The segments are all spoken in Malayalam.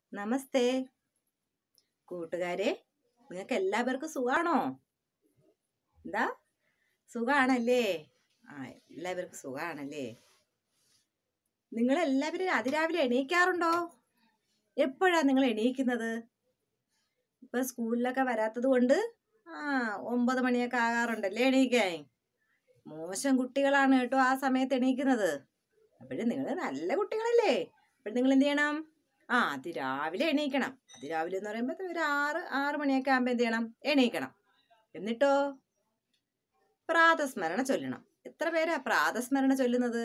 നമസ്തേ കൂട്ടുകാരെ നിങ്ങൾക്ക് എല്ലാവർക്കും സുഖാണോ എന്താ സുഖാണല്ലേ ആ എല്ലാവർക്കും സുഖാണല്ലേ നിങ്ങൾ എല്ലാവരും അതിരാവിലെ എണീക്കാറുണ്ടോ എപ്പോഴാ നിങ്ങൾ എണീക്കുന്നത് ഇപ്പൊ സ്കൂളിലൊക്കെ വരാത്തത് കൊണ്ട് ആ ഒമ്പത് മണിയൊക്കെ ആകാറുണ്ടല്ലേ എണീക്കാൻ മോശം കുട്ടികളാണ് കേട്ടോ ആ സമയത്ത് എണീക്കുന്നത് അപ്പോഴും നിങ്ങൾ നല്ല കുട്ടികളല്ലേ അപ്പോൾ നിങ്ങൾ എന്ത് ചെയ്യണം ആ അതിരാവിലെ എണീക്കണം അതിരാവിലെ എന്ന് പറയുമ്പോൾ ഒരു ആറ് ആറ് മണിയൊക്കെ ആകുമ്പോൾ എന്ത് ചെയ്യണം എണീക്കണം എന്നിട്ടോ പ്രാതസ്മരണ ചൊല്ലണം എത്ര പേരാ പ്രാതസ്മരണ ചൊല്ലുന്നത്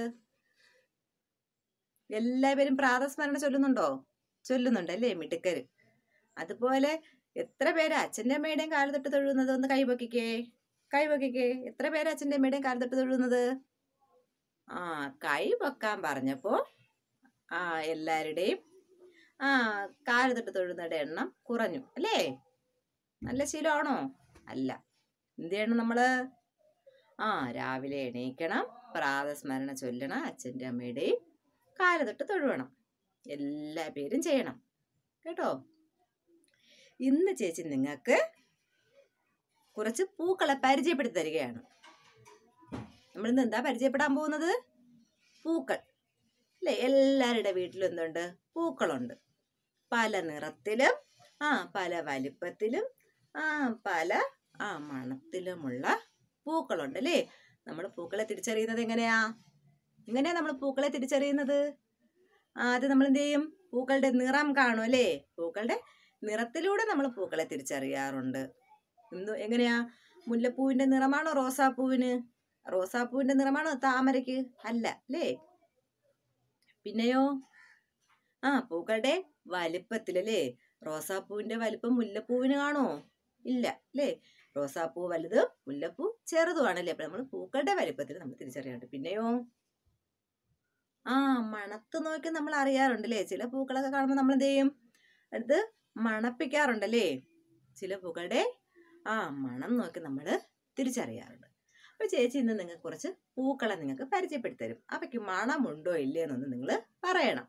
എല്ലാവരും പ്രാതസ്മരണ ചൊല്ലുന്നുണ്ടോ ചൊല്ലുന്നുണ്ട് അല്ലേ മിടുക്കര് അതുപോലെ എത്ര പേര് അച്ഛൻ്റെ അമ്മയുടെയും കാല് തൊട്ട് തൊഴുന്നത് ഒന്ന് കൈപൊക്കിക്കേ കൈപൊക്കിക്കേ എത്ര പേര് അച്ഛൻ്റെ അമ്മയുടെയും കാല് തൊട്ട് തൊഴുന്നത് ആ കൈ പൊക്കാൻ പറഞ്ഞപ്പോൾ ആ എല്ലാവരുടെയും ആ കാല് തൊട്ട് തൊഴുന്നവരുടെ എണ്ണം കുറഞ്ഞു അല്ലേ നല്ല ശീലമാണോ അല്ല എന്ത് ചെയ്യണം നമ്മള് ആ രാവിലെ എണീക്കണം പ്രാതസ്മരണ ചൊല്ലണം അച്ഛൻ്റെ അമ്മയുടെയും കാല് തൊട്ട് തൊഴുവണം എല്ലാ പേരും ചെയ്യണം കേട്ടോ ഇന്ന് ചേച്ചി നിങ്ങൾക്ക് കുറച്ച് പൂക്കളെ പരിചയപ്പെടുത്തി തരികയാണ് നമ്മളിന്ന് എന്താ പരിചയപ്പെടാൻ പോകുന്നത് പൂക്കൾ അല്ലേ എല്ലാവരുടെ വീട്ടിലും എന്തുണ്ട് പൂക്കളുണ്ട് പല നിറത്തിലും ആ പല വലിപ്പത്തിലും ആ പല ആ മണത്തിലുമുള്ള പൂക്കളുണ്ട് അല്ലേ നമ്മൾ പൂക്കളെ തിരിച്ചറിയുന്നത് എങ്ങനെയാ എങ്ങനെയാ നമ്മൾ പൂക്കളെ തിരിച്ചറിയുന്നത് ആദ്യം നമ്മൾ എന്ത് ചെയ്യും പൂക്കളുടെ നിറം കാണും അല്ലേ പൂക്കളുടെ നിറത്തിലൂടെ നമ്മൾ പൂക്കളെ തിരിച്ചറിയാറുണ്ട് എന്തു എങ്ങനെയാ മുല്ലപ്പൂവിന്റെ നിറമാണോ റോസാപ്പൂവിന് റോസാപ്പൂവിന്റെ നിറമാണോ താമരയ്ക്ക് അല്ല അല്ലേ പിന്നെയോ ആ പൂക്കളുടെ വലിപ്പത്തിലല്ലേ റോസാപ്പൂവിന്റെ വലിപ്പം മുല്ലപ്പൂവിന് കാണോ ഇല്ല അല്ലേ റോസാപ്പൂ വലുത് മുല്ലപ്പൂ ചെറുതുമാണല്ലേ അപ്പൊ നമ്മൾ പൂക്കളുടെ വലിപ്പത്തിൽ നമ്മൾ തിരിച്ചറിയാറുണ്ട് പിന്നെയോ ആ മണത്ത് നോക്കി നമ്മൾ അറിയാറുണ്ടല്ലേ ചില പൂക്കളൊക്കെ കാണുമ്പോൾ നമ്മൾ എന്ത് ചെയ്യും അടുത്ത് മണപ്പിക്കാറുണ്ടല്ലേ ചില പൂക്കളുടെ ആ മണം നോക്കി നമ്മൾ തിരിച്ചറിയാറുണ്ട് അപ്പൊ ചേച്ചി ഇന്ന് നിങ്ങൾക്ക് കുറച്ച് പൂക്കളെ നിങ്ങൾക്ക് പരിചയപ്പെടുത്തി തരും അവയ്ക്ക് മണമുണ്ടോ ഇല്ലേ എന്നൊന്ന് നിങ്ങൾ പറയണം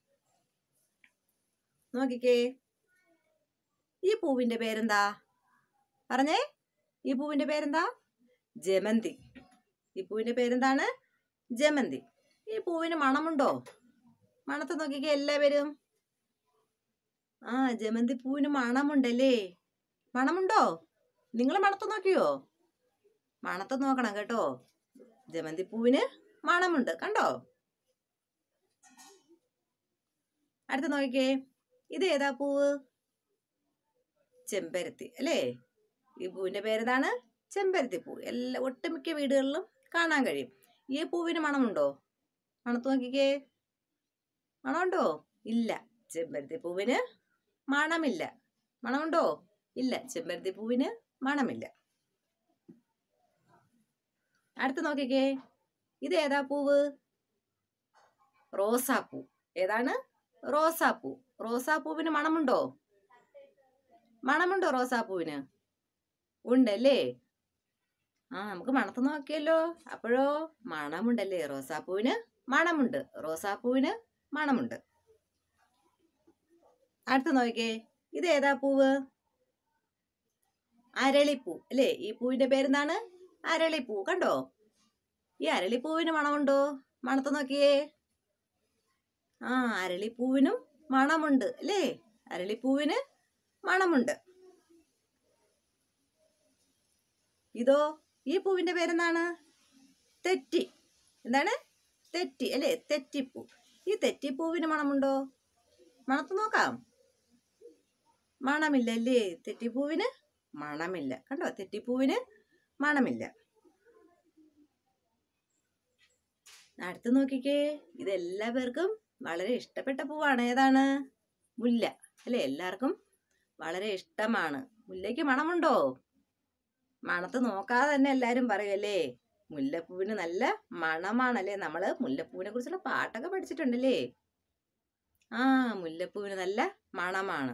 നോക്കിക്കേ ഈ പൂവിന്റെ പേരെന്താ പറഞ്ഞേ ഈ പൂവിന്റെ പേരെന്താ ജമന്തി ഈ പൂവിന്റെ പേരെന്താണ് ജമന്തി ഈ പൂവിന് മണമുണ്ടോ മണത്ത് നോക്കിക്കേ എല്ലാവരും ആ ജമന്തി പൂവിന് മണമുണ്ടല്ലേ മണമുണ്ടോ നിങ്ങൾ മണത്ത് നോക്കിയോ മണത്ത് നോക്കണം കേട്ടോ ജമന്തി പൂവിന് മണമുണ്ട് കണ്ടോ അടുത്ത് നോക്കിക്കേ ഇത് ഏതാ പൂവ് ചെമ്പരത്തി അല്ലേ ഈ പൂവിന്റെ പേരതാണ് ചെമ്പരത്തി പൂ എല്ലാ ഒട്ടുമിക്ക വീടുകളിലും കാണാൻ കഴിയും ഈ പൂവിന് മണമുണ്ടോ മണത്ത് നോക്കിക്കേ മണമുണ്ടോ ഇല്ല ചെമ്പരത്തി പൂവിന് മണമില്ല മണമുണ്ടോ ഇല്ല ചെമ്പരത്തി പൂവിന് മണമില്ല അടുത്ത് നോക്കിക്കേ ഇത് ഏതാ പൂവ് റോസാപ്പൂ ഏതാണ് റോസാപ്പൂ റോസാപ്പൂവിന് മണമുണ്ടോ മണമുണ്ടോ റോസാപ്പൂവിന് ഉണ്ടല്ലേ ആ നമുക്ക് മണത്ത് നോക്കിയല്ലോ അപ്പോഴോ മണമുണ്ടല്ലേ റോസാപ്പൂവിന് മണമുണ്ട് റോസാപ്പൂവിന് മണമുണ്ട് അടുത്ത് നോക്കിക്കേ ഇത് ഏതാ പൂവ് അരളിപ്പൂ അല്ലേ ഈ പൂവിന്റെ പേരെന്താണ് അരളിപ്പൂ കണ്ടോ ഈ അരളിപ്പൂവിന് മണമുണ്ടോ മണത്ത് നോക്കിയേ ആ അരളിപ്പൂവിനും മണമുണ്ട് അല്ലേ അരളിപ്പൂവിന് മണമുണ്ട് ഇതോ ഈ പൂവിന്റെ പേരെന്താണ് തെറ്റി എന്താണ് തെറ്റി അല്ലേ തെറ്റിപ്പൂ ഈ തെറ്റിപ്പൂവിന് മണമുണ്ടോ മണത്ത് നോക്കാം മണമില്ല അല്ലേ തെറ്റിപ്പൂവിന് മണമില്ല കണ്ടോ തെറ്റിപ്പൂവിന് മണമില്ല അടുത്ത് നോക്കിക്കേ ഇത് എല്ലാവർക്കും വളരെ ഇഷ്ടപ്പെട്ട പൂവാണ് ഏതാണ് മുല്ല അല്ലേ എല്ലാവർക്കും വളരെ ഇഷ്ടമാണ് മുല്ലയ്ക്ക് മണമുണ്ടോ മണത്ത് നോക്കാതെ തന്നെ എല്ലാവരും പറയുമല്ലേ മുല്ലപ്പൂവിന് നല്ല മണമാണല്ലേ നമ്മള് മുല്ലപ്പൂവിനെ കുറിച്ചുള്ള പാട്ടൊക്കെ പഠിച്ചിട്ടുണ്ടല്ലേ ആ മുല്ലപ്പൂവിന് നല്ല മണമാണ്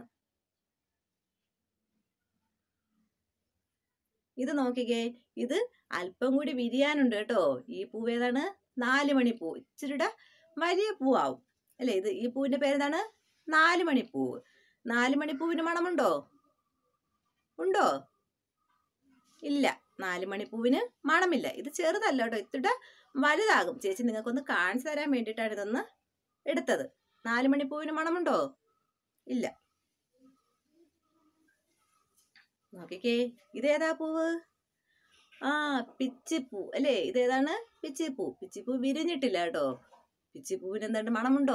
ഇത് നോക്കിക്കേ ഇത് അല്പം കൂടി വിരിയാനുണ്ട് കേട്ടോ ഈ പൂവ് ഏതാണ് നാല് മണി പൂ ഇച്ചിരിയുടെ വലിയ പൂവാവും അല്ലേ ഇത് ഈ പൂവിന്റെ പേരെന്താണ് നാല് മണിപ്പൂവ് നാല് മണിപ്പൂവിന് മണമുണ്ടോ ഉണ്ടോ ഇല്ല നാല് മണിപ്പൂവിന് മണമില്ല ഇത് ചെറുതല്ല കേട്ടോ ഇത്തിട്ട് വലുതാകും ചേച്ചി നിങ്ങൾക്കൊന്ന് കാണിച്ചു തരാൻ വേണ്ടിയിട്ടാണ് ഇതൊന്ന് എടുത്തത് നാല് മണിപ്പൂവിന് മണമുണ്ടോ ഇല്ല നോക്കിക്കേ ഇതേതാ പൂവ് ആ പിച്ചിപ്പൂ അല്ലേ ഇതേതാണ് പിച്ചിപ്പൂ പിച്ചിപ്പൂ വിരിഞ്ഞിട്ടില്ല കേട്ടോ പിച്ചിപ്പൂവിന് എന്താണ്ട് മണമുണ്ടോ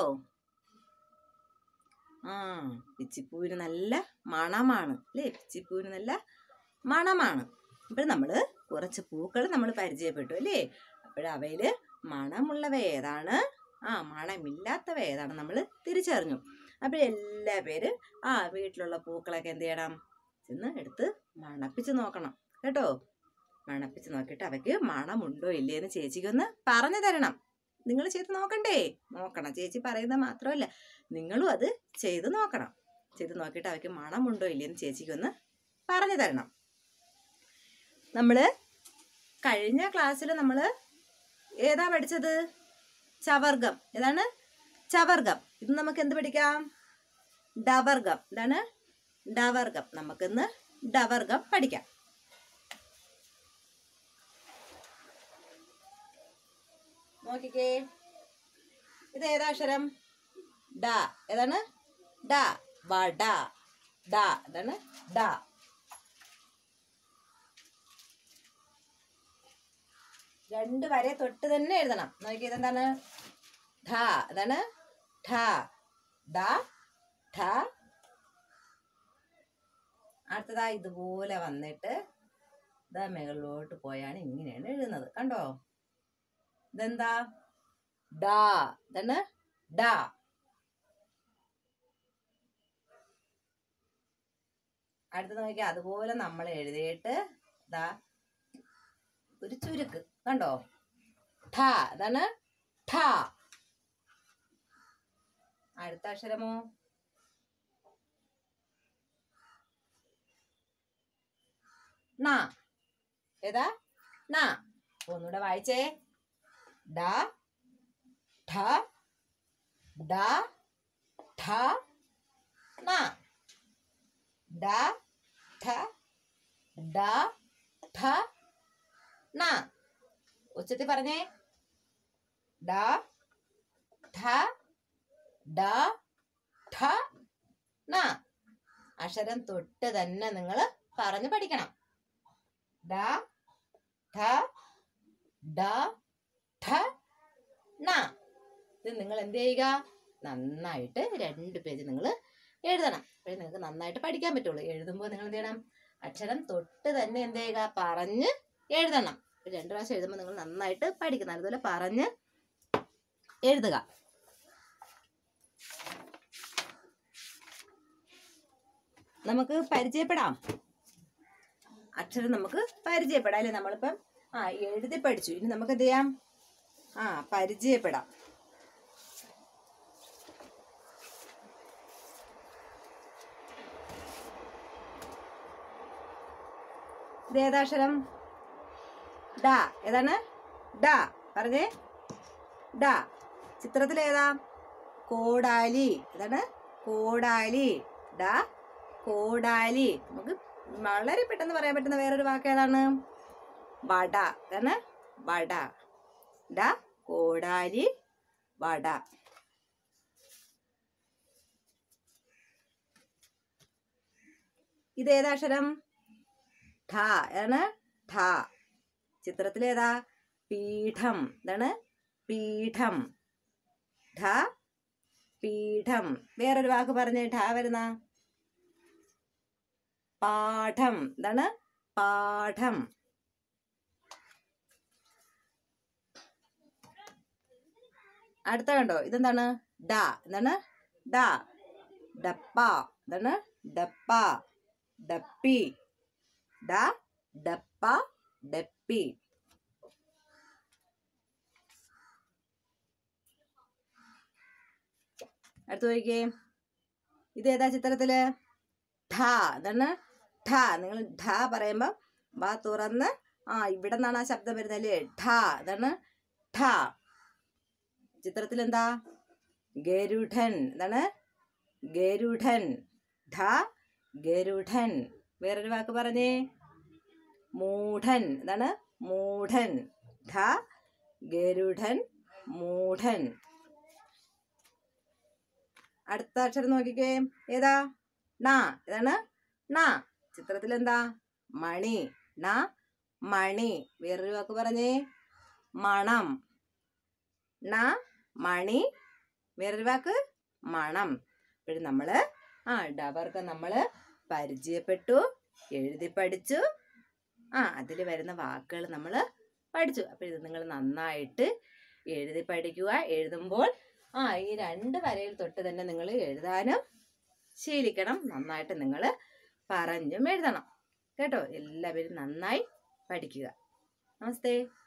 ആ പിച്ചിപ്പൂവിന് നല്ല മണമാണ് അല്ലേ പിച്ചിപ്പൂവിന് നല്ല മണമാണ് അപ്പോൾ നമ്മൾ കുറച്ച് പൂക്കൾ നമ്മൾ പരിചയപ്പെട്ടു അല്ലേ അപ്പോഴവയിൽ മണമുള്ളവ ഏതാണ് ആ മണമില്ലാത്തവ ഏതാണ് നമ്മൾ തിരിച്ചറിഞ്ഞു അപ്പോൾ എല്ലാ പേര് ആ വീട്ടിലുള്ള പൂക്കളൊക്കെ എന്ത് ചെയ്യണം ചെന്ന് എടുത്ത് മണപ്പിച്ച് നോക്കണം കേട്ടോ മണപ്പിച്ച് നോക്കിയിട്ട് അവയ്ക്ക് മണമുണ്ടോ ഇല്ലയെന്ന് ചേച്ചിക്കൊന്ന് പറഞ്ഞു തരണം നിങ്ങൾ ചെയ്ത് നോക്കണ്ടേ നോക്കണം ചേച്ചി പറയുന്നത് മാത്രമല്ല നിങ്ങളും അത് ചെയ്ത് നോക്കണം ചെയ്ത് നോക്കിയിട്ട് അവയ്ക്ക് മണമുണ്ടോ ഇല്ലയെന്ന് ചേച്ചിക്കൊന്ന് പറഞ്ഞു തരണം നമ്മൾ കഴിഞ്ഞ ക്ലാസ്സിൽ നമ്മൾ ഏതാ പഠിച്ചത് ചവർഗം ഏതാണ് ചവർഗം ഇത് നമുക്ക് എന്ത് പഠിക്കാം ഡവർഗം എന്താണ് ഡവർഗം നമുക്കിന്ന് ഡവർഗം പഠിക്കാം നോക്കിക്കേ ഇത് ഏതാ അക്ഷരം ഡ ഏതാണ് ഡ വട ഡ ഇതാണ് ഡ രണ്ട് വരെ തൊട്ട് തന്നെ എഴുതണം നോക്കിയത് എന്താണ് ഠ അതാണ് ഠ ഡ ഠ അടുത്തതാ ഇതുപോലെ വന്നിട്ട് ഇതാ മുകളിലോട്ട് പോയാണ് ഇങ്ങനെയാണ് എഴുതുന്നത് കണ്ടോ ഇതെന്താ ഡാ ഇതാണ് ഡാ അടുത്തത് നോക്കിയാൽ അതുപോലെ നമ്മൾ എഴുതിയിട്ട് ഇതാ ഒരു ചുരുക്ക് കണ്ടോ ഠ ഇതാണ് ഠ അടുത്ത അക്ഷരമോ ണ ഏതാ ണ ഒന്നുകൂടെ വായിച്ചേ ഡ ഠ ഡ ഠ ണ ഡ ഠ ഡ ഠ ണ ഉച്ചത്തിൽ പറഞ്ഞേ ഡ ഠ ഡ ഠ ണ അക്ഷരം തൊട്ട് തന്നെ നിങ്ങൾ പറഞ്ഞു പഠിക്കണം ഡ ഠ ഡ ഠ ണ ഇത് നിങ്ങൾ എന്ത് ചെയ്യുക നന്നായിട്ട് രണ്ട് പേജ് നിങ്ങൾ എഴുതണം അപ്പോഴേ നിങ്ങൾക്ക് നന്നായിട്ട് പഠിക്കാൻ പറ്റുള്ളൂ എഴുതുമ്പോൾ നിങ്ങൾ എന്ത് ചെയ്യണം അക്ഷരം തൊട്ട് തന്നെ എന്ത് ചെയ്യുക പറഞ്ഞ് എഴുതണം ഒരു രണ്ട് പ്രാവശ്യം എഴുതുമ്പോൾ നിങ്ങൾ നന്നായിട്ട് പഠിക്കണം അതുപോലെ പറഞ്ഞ് എഴുതുക നമുക്ക് പരിചയപ്പെടാം അക്ഷരം നമുക്ക് പരിചയപ്പെടാം അല്ലേ നമ്മളിപ്പം ആ എഴുതി പഠിച്ചു ഇനി നമുക്ക് എന്ത് ചെയ്യാം ആ പരിചയപ്പെടാം ഇത് ഏതാക്ഷരം ഡ ഏതാണ് ഡ പറഞ്ഞേ ഡ ചിത്രത്തിൽ ഏതാ കോടാലി ഏതാണ് കോടാലി ഡ കോടാലി നമുക്ക് വളരെ പെട്ടെന്ന് പറയാൻ പറ്റുന്ന വേറൊരു വാക്ക് ഏതാണ് വട ഏതാണ് വട ഡ കോടാലി വട ഇത് ഏതാക്ഷരം ഠ ഏതാണ് ഠ ചിത്രത്തിൽ ഏതാ പീഠം എന്താണ് പീഠം ഠ പീഠം വേറൊരു വാക്ക് പറഞ്ഞേ ഠ വരുന്ന പാഠം എന്താണ് പാഠം അടുത്ത കണ്ടോ ഇതെന്താണ് ഡ എന്താണ് ഡ ഡപ്പ എന്താണ് ഡപ്പ ഡപ്പി ഡ ഡപ്പ ഡപ്പി അടുത്ത് നോക്കിക്കേ ഇത് ഏതാ ചിത്രത്തില് ഠ എന്താണ് ഠ നിങ്ങൾ ഠ പറയുമ്പോൾ വാ തുറന്ന് ആ ഇവിടെ നിന്നാണ് ആ ശബ്ദം വരുന്നത് അല്ലേ ഠ അതാണ് ഠ ചിത്രത്തിൽ എന്താ ഗരുഡൻ എന്താണ് ഗരുഡൻ ധ ഗരുഡൻ വേറൊരു വാക്ക് പറഞ്ഞേ മൂഢൻ എന്താണ് മൂഢൻ ധ ഗരുഡൻ മൂഢൻ അടുത്ത അക്ഷരം നോക്കിക്കേ ഏതാ ണ ഏതാണ് ണ ചിത്രത്തിൽ എന്താ മണി ണ മണി വേറൊരു വാക്ക് പറഞ്ഞേ മണം ണ മണി വേറൊരു വാക്ക് മണം ഇപ്പോഴും നമ്മള് ആ ഡവർക്ക് നമ്മള് പരിചയപ്പെട്ടു എഴുതി പഠിച്ചു ആ അതിൽ വരുന്ന വാക്കുകൾ നമ്മൾ പഠിച്ചു അപ്പോൾ ഇത് നിങ്ങൾ നന്നായിട്ട് എഴുതി പഠിക്കുക എഴുതുമ്പോൾ ആ ഈ രണ്ട് വരയിൽ തൊട്ട് തന്നെ നിങ്ങൾ എഴുതാനും ശീലിക്കണം നന്നായിട്ട് നിങ്ങൾ പറഞ്ഞും എഴുതണം കേട്ടോ എല്ലാവരും നന്നായി പഠിക്കുക നമസ്തേ